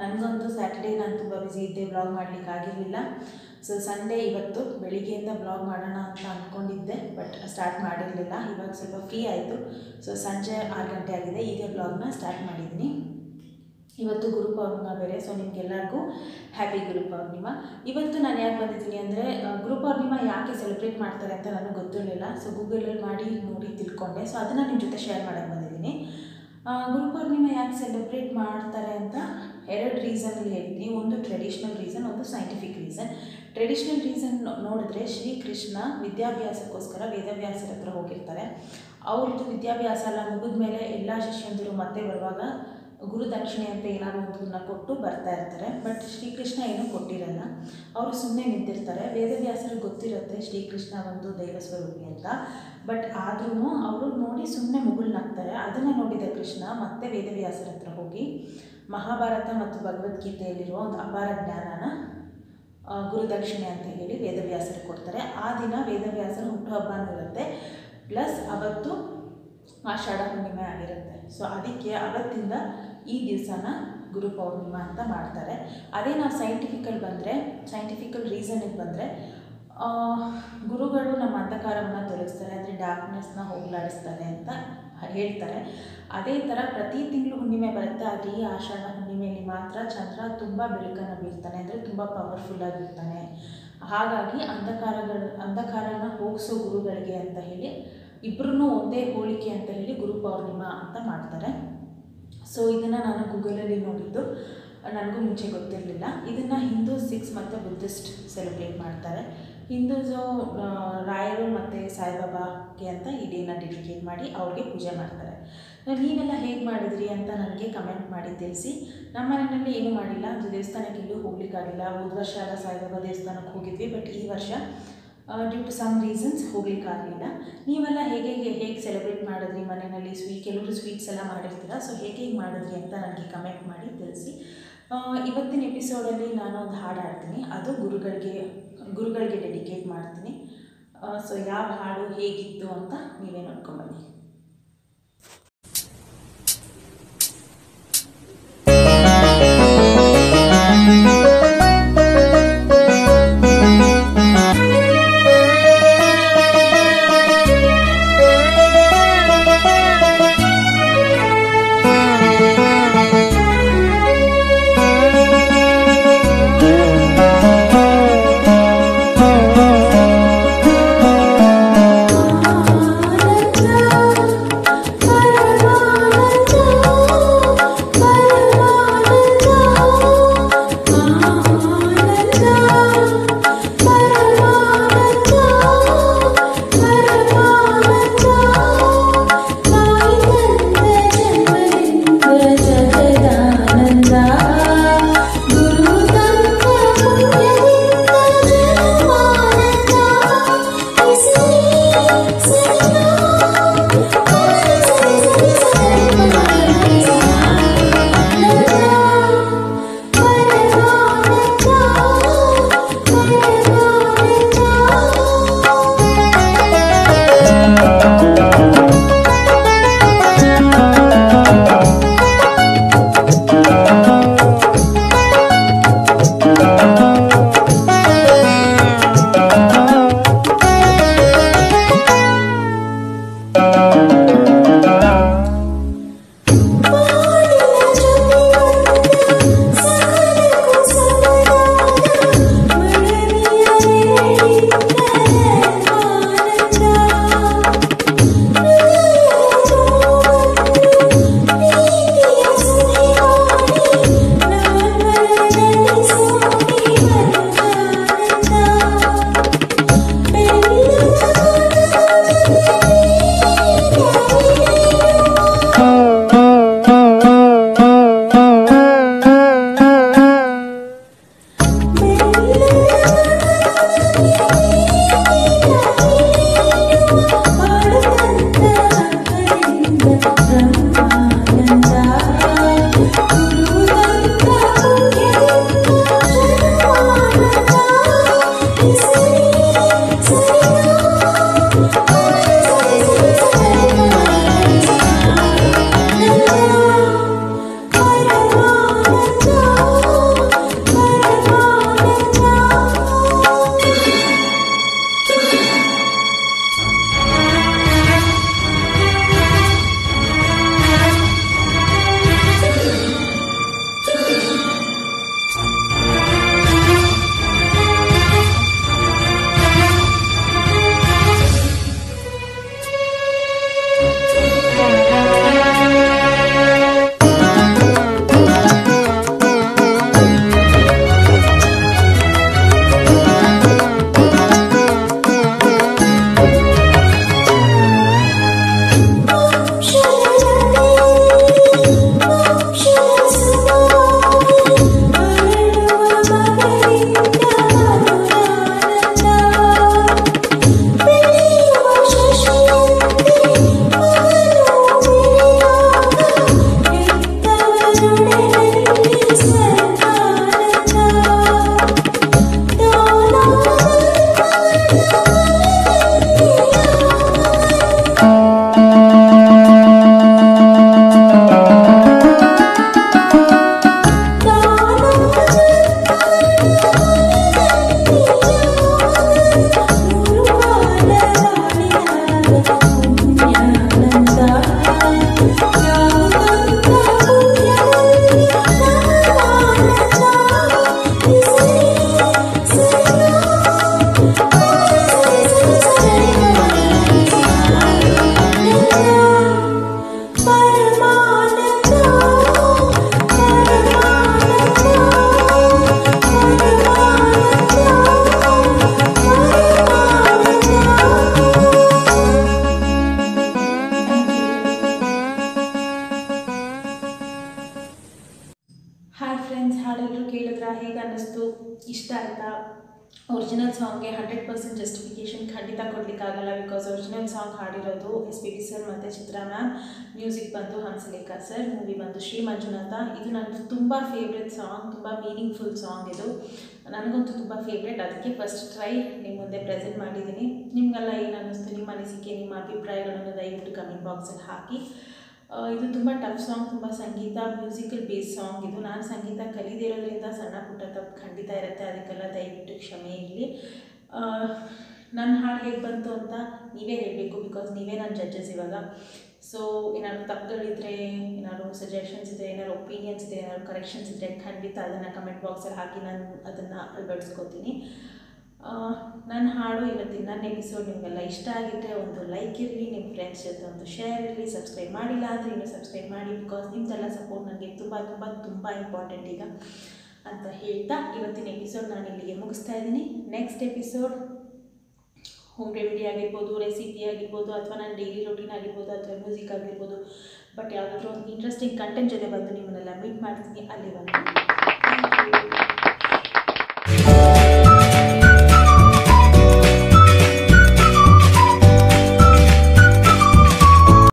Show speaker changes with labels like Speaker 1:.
Speaker 1: ನನಗಂತೂ ಸ್ಯಾಟರ್ಡೇ ನಾನು ತುಂಬ ಬ್ಯುಸಿ ಇದ್ದೆ ಬ್ಲಾಗ್ ಮಾಡಲಿಕ್ಕೆ ಆಗಿರಲಿಲ್ಲ ಸೊ ಸಂಡೇ ಇವತ್ತು ಬೆಳಿಗ್ಗೆಯಿಂದ ಬ್ಲಾಗ್ ಮಾಡೋಣ ಅಂತ ಅಂದ್ಕೊಂಡಿದ್ದೆ ಬಟ್ ಸ್ಟಾರ್ಟ್ ಮಾಡಿರಲಿಲ್ಲ ಇವಾಗ ಸ್ವಲ್ಪ ಫ್ರೀ ಆಯಿತು ಸೊ ಸಂಜೆ ಆರು ಗಂಟೆ ಆಗಿದೆ ಈಗ ಬ್ಲಾಗ್ನ ಸ್ಟಾರ್ಟ್ ಮಾಡಿದ್ದೀನಿ ಇವತ್ತು ಗುರು ಪೌರ್ಣಿಮಾ ಬೇರೆ ಸೊ ನಿಮಗೆಲ್ಲರಿಗೂ ಹ್ಯಾಪಿ ಗುರು ಪೌರ್ಣಿಮಾ ಇವತ್ತು ನಾನು ಯಾಕೆ ಬಂದಿದ್ದೀನಿ ಅಂದರೆ ಗುರು ಪೌರ್ಣಿಮಾ ಯಾಕೆ ಸೆಲೆಬ್ರೇಟ್ ಮಾಡ್ತಾರೆ ಅಂತ ನನಗೆ ಗೊತ್ತಿರಲಿಲ್ಲ ಸೊ ಗೂಗಲಲ್ಲಿ ಮಾಡಿ ನೋಡಿ ತಿಳ್ಕೊಂಡೆ ಸೊ ಅದನ್ನು ನಿಮ್ಮ ಜೊತೆ ಶೇರ್ ಮಾಡೋಕ್ಕೆ ಬಂದಿದ್ದೀನಿ ಆ, ಗುರು ಪೌರ್ಣಿಮಾ ಯಾಕೆ ಸೆಲೆಬ್ರೇಟ್ ಮಾಡ್ತಾರೆ ಅಂತ ಎರಡು ರೀಸನ್ ಹೇಳ್ತೀನಿ ಒಂದು ಟ್ರೆಡಿಷ್ನಲ್ ರೀಸನ್ ಒಂದು ಸೈಂಟಿಫಿಕ್ ರೀಸನ್ ಟ್ರೆಡಿಷ್ನಲ್ ರೀಸನ್ ನೋಡಿದ್ರೆ ಶ್ರೀಕೃಷ್ಣ ವಿದ್ಯಾಭ್ಯಾಸಕ್ಕೋಸ್ಕರ ವೇದವ್ಯಾಸರ ಹತ್ರ ಹೋಗಿರ್ತಾರೆ ಅವ್ರದ್ದು ವಿದ್ಯಾಭ್ಯಾಸ ಎಲ್ಲ ಮುಗಿದ ಮೇಲೆ ಎಲ್ಲ ಶಿಷ್ಯಂದಿರು ಮತ್ತೆ ಬರುವಾಗ ಗುರು ದಕ್ಷಿಣೆ ಅಂತ ಏನಾದ್ರು ಒಂದನ್ನ ಕೊಟ್ಟು ಬರ್ತಾ ಇರ್ತಾರೆ ಬಟ್ ಶ್ರೀಕೃಷ್ಣ ಏನೂ ಕೊಟ್ಟಿರಲ್ಲ ಅವರು ಸುಮ್ಮನೆ ನಿಂತಿರ್ತಾರೆ ವೇದವ್ಯಾಸರಿಗೆ ಗೊತ್ತಿರುತ್ತೆ ಶ್ರೀಕೃಷ್ಣ ಒಂದು ದೈವ ಸ್ವರೂಪಿ ಅಂತ ಬಟ್ ಆದ್ರೂ ಅವರು ನೋಡಿ ಸುಮ್ಮನೆ ಮುಗುಳ್ನಾಗ್ತಾರೆ ಅದನ್ನು ನೋಡಿದ ಕೃಷ್ಣ ಮತ್ತೆ ವೇದವ್ಯಾಸರ ಹತ್ರ ಹೋಗಿ ಮಹಾಭಾರತ ಮತ್ತು ಭಗವದ್ಗೀತೆಯಲ್ಲಿರುವ ಒಂದು ಅಪಾರ ಜ್ಞಾನನ ಆ, ಗುರುದಕ್ಷಿಣೆ ಅಂತ ಹೇಳಿ ವೇದವ್ಯಾಸರು ಕೊಡ್ತಾರೆ ಆ ದಿನ ವೇದವ್ಯಾಸರ ಹುಟ್ಟುಹಬ್ಬನೂ ಇರುತ್ತೆ ಪ್ಲಸ್ ಅವತ್ತು ಆಷಾಢ ಹುಣ್ಣಿಮೆ ಆಗಿರುತ್ತೆ ಸೊ ಅದಕ್ಕೆ ಅವತ್ತಿಂದ ಈ ದಿವಸನ ಗುರು ಪೌರ್ಣಿಮಾ ಅಂತ ಮಾಡ್ತಾರೆ ಅದೇ ನಾವು ಸೈಂಟಿಫಿಕಲ್ ಬಂದರೆ ಸೈಂಟಿಫಿಕಲ್ ರೀಸನಿಗೆ ಬಂದರೆ ಗುರುಗಳು ನಮ್ಮ ಅಂಧಕಾರವನ್ನು ತೊಲಗಿಸ್ತಾರೆ ಅಂದರೆ ಡಾರ್ಕ್ನೆಸ್ನ ಹೋಗಲಾಡಿಸ್ತಾರೆ ಅಂತ ಹೇಳ್ತಾರೆ ಅದೇ ಥರ ಪ್ರತಿ ತಿಂಗಳು ಹುಣ್ಣಿಮೆ ಬರುತ್ತೆ ಆದರೆ ಈ ಆಷಾಢ ಹುಣ್ಣಿಮೆಯಲ್ಲಿ ಮಾತ್ರ ಚಂದ್ರ ತುಂಬ ಬೆಳಕನ್ನು ಬೀರ್ತಾನೆ ಅಂದರೆ ತುಂಬ ಪವರ್ಫುಲ್ಲಾಗಿರ್ತಾನೆ ಹಾಗಾಗಿ ಅಂಧಕಾರಗಳು ಅಂಧಕಾರನ ಹೋಗಿಸೋ ಗುರುಗಳಿಗೆ ಅಂತ ಹೇಳಿ ಇಬ್ಬರೂ ಒಂದೇ ಹೋಲಿಕೆ ಅಂತ ಹೇಳಿ ಗುರು ಪೌರ್ಣಿಮಾ ಅಂತ ಮಾಡ್ತಾರೆ ಸೊ ಇದನ್ನು ನಾನು ಗೂಗಲಲ್ಲಿ ನೋಡಿದ್ದು ನನಗೂ ಮುಂಚೆ ಗೊತ್ತಿರಲಿಲ್ಲ ಇದನ್ನು ಹಿಂದೂ ಸಿಖ್ಸ್ ಮತ್ತು ಬುದ್ಧಿಸ್ಟ್ ಸೆಲೆಬ್ರೇಟ್ ಮಾಡ್ತಾರೆ ಹಿಂದೂಸು ಆ, ರಾಯರು ಮತ್ತು ಸಾಯಿಬಾಬಾಗೆ ಅಂತ ಈ ಡೇನ ಡೆಡಿಕೇಟ್ ಮಾಡಿ ಅವ್ರಿಗೆ ಪೂಜೆ ಮಾಡ್ತಾರೆ ನೀವೆಲ್ಲ ಹೇಗೆ ಮಾಡಿದ್ರಿ ಅಂತ ನನಗೆ ಕಮೆಂಟ್ ಮಾಡಿ ತಿಳಿಸಿ ನಮ್ಮ ಮನೆಯಲ್ಲಿ ಏನೂ ಮಾಡಿಲ್ಲ ಅದು ದೇವಸ್ಥಾನಕ್ಕೆ ಎಲ್ಲೂ ಹೋಗ್ಲಿಕ್ಕಾಗಿಲ್ಲ ಹೋದ ವರ್ಷ ಎಲ್ಲ ಸಾಯಿಬಾಬಾ ದೇವಸ್ಥಾನಕ್ಕೆ ಹೋಗಿದ್ವಿ ಬಟ್ ಈ ವರ್ಷ ಡ್ಯೂ ಟು ಸಮ್ ರೀಸನ್ಸ್ ಹೋಗ್ಲಿಕ್ಕಾಗಲಿಲ್ಲ ನೀವೆಲ್ಲ ಹೇಗೆ ಹೇಗೆ ಸೆಲೆಬ್ರೇಟ್ ಮಾಡಿದ್ರಿ ಮನೆಯಲ್ಲಿ ಸ್ವೀಟ್ ಕೆಲವರು ಸ್ವೀಟ್ಸ್ ಎಲ್ಲ ಮಾಡಿರ್ತೀರ ಸೊ ಹೇಗೆ ಹೇಗೆ ಮಾಡಿದ್ರಿ ಅಂತ ನನಗೆ ಕಮೆಂಟ್ ಮಾಡಿ ತಿಳಿಸಿ ಆ, ಇವತ್ತಿನ ಎಪಿಸೋಡಲ್ಲಿ ನಾನು ಒಂದು ಹಾಡು ಹಾಡ್ತೀನಿ ಅದು ಗುರುಗಳಿಗೆ ಗುರುಗಳಿಗೆ ಡೆಡಿಕೇಟ್ ಮಾಡ್ತೀನಿ ಸೊ ಯಾವ ಹಾಡು ಹೇಗಿತ್ತು ಅಂತ ನೀವೇ ನೋಡ್ಕೊಂಬನ್ನಿ
Speaker 2: ಆನಂದ
Speaker 1: ಸಾಂಗ್ಗೆ ಹಂಡ್ರೆಡ್ ಪರ್ಸೆಂಟ್ ಜಸ್ಟಿಫಿಕೇಷನ್ ಖಂಡಿತ ಕೊಡಲಿಕ್ಕಾಗಲ್ಲ ಬಿಕಾಸ್ ಒರಿಜಿನಲ್ ಸಾಂಗ್ ಹಾಡಿರೋದು ಎಸ್ ಪಿ ಬಿ ಸರ್ ಮತ್ತು ಚಿತ್ರಾ ಮ್ಯಾಮ್ ಮ್ಯೂಸಿಕ್ ಬಂದು ಹಂಸಲೇಖ ಸರ್ ಮೂವಿ ಬಂದು ಶ್ರೀ ಮಂಜುನಾಥ ಇದು ನನ್ನ ತುಂಬ ಫೇವ್ರೆಟ್ ಸಾಂಗ್ ತುಂಬ ಮೀನಿಂಗ್ಫುಲ್ ಸಾಂಗ್ ಇದು ನನಗಂತೂ ತುಂಬ ಫೇವ್ರೆಟ್ ಅದಕ್ಕೆ ಫಸ್ಟ್ ಟ್ರೈ ನಿಮ್ಮ ಮುಂದೆ ಪ್ರೆಸೆಂಟ್ ಮಾಡಿದ್ದೀನಿ ನಿಮಗೆಲ್ಲ ಏನು ಅನ್ನಿಸ್ತು ನಿಮ್ಮ ಅನಿಸಿಕೆ ನಿಮ್ಮ ಅಭಿಪ್ರಾಯಗಳನ್ನು ದಯವಿಟ್ಟು ಕಮೆಂಟ್ ಬಾಕ್ಸಲ್ಲಿ ಹಾಕಿ ಆ, ಇದು ತುಂಬ ಟಫ್ ಸಾಂಗ್ ತುಂಬ ಸಂಗೀತ ಮ್ಯೂಸಿಕಲ್ ಬೇಸ್ ಸಾಂಗ್ ಇದು ನಾನು ಸಂಗೀತ ಕಲಿದಿರೋದ್ರಿಂದ ಸಣ್ಣ ಪುಟ್ಟ ತಪ್ಪು ಖಂಡಿತ ಇರುತ್ತೆ ಅದಕ್ಕೆಲ್ಲ ದಯವಿಟ್ಟು ಕ್ಷಮೆ ಇರಲಿ ನನ್ನ ಹಾಡು ಹೇಗೆ ಬಂತು ಅಂತ ನೀವೇ ಹೇಳಬೇಕು ಬಿಕಾಸ್ ನೀವೇ ನನ್ನ ಜಡ್ಜಸ್ ಇವಾಗ ಸೊ ಏನಾದ್ರು ತಪ್ಪುಗಳಿದ್ರೆ ಏನಾದ್ರು ಸಜೆಷನ್ಸ್ ಇದ್ದರೆ ಏನಾದ್ರು ಒಪಿನಿಯನ್ಸ್ ಇದೆ ಏನಾದ್ರು ಕರೆಕ್ಷನ್ಸ್ ಇದ್ದರೆ ಖಂಡಿತ ಅದನ್ನು ಕಮೆಂಟ್ ಬಾಕ್ಸಲ್ಲಿ ಹಾಕಿ ನಾನು ಅದನ್ನು ಅಳವಡಿಸ್ಕೋತೀನಿ ನನ್ನ ಹಾಡು ಇವತ್ತಿನ ನನ್ನ ಎಪಿಸೋಡ್ ನಿಮಗೆಲ್ಲ ಇಷ್ಟ ಆಗಿದ್ದರೆ ಒಂದು ಲೈಕ್ ಇರಲಿ ನಿಮ್ಮ ಫ್ರೆಂಡ್ಸ್ ಜೊತೆ ಒಂದು ಶೇರ್ ಇರಲಿ ಸಬ್ಸ್ಕ್ರೈಬ್ ಮಾಡಿಲ್ಲ ಅಂದರೆ ಇನ್ನೂ ಸಬ್ಸ್ಕ್ರೈಬ್ ಮಾಡಿ ಬಿಕಾಸ್ ನಿಮ್ಮದೆಲ್ಲ ಸಪೋರ್ಟ್ ನನಗೆ ತುಂಬ ತುಂಬ ತುಂಬ ಇಂಪಾರ್ಟೆಂಟ್ ಈಗ ಅಂತ ಹೇಳ್ತಾ ಇವತ್ತಿನ ಎಪಿಸೋಡ್ ನಾನು ಇಲ್ಲಿಗೆ ಮುಗಿಸ್ತಾ ಇದ್ದೀನಿ ನೆಕ್ಸ್ಟ್ ಎಪಿಸೋಡ್ ಹೋಮ್ ರೆಮಿಡಿ ಆಗಿರ್ಬೋದು ರೆಸಿಪಿ ಆಗಿರ್ಬೋದು ಅಥವಾ ನನ್ನ ಡೈಲಿ ರೊಟೀನ್ ಆಗಿರ್ಬೋದು ಅಥವಾ ಮ್ಯೂಸಿಕ್ ಆಗಿರ್ಬೋದು ಬಟ್ ಯಾವುದಾದ್ರೂ ಒಂದು ಇಂಟ್ರೆಸ್ಟಿಂಗ್ ಕಂಟೆಂಟ್ ಜೊತೆ ಬಂದು ನಿಮ್ಮನ್ನೆಲ್ಲ ಮೀಟ್ ಮಾಡ್ತೀನಿ ಅಲ್ಲಿವರೆಗೂ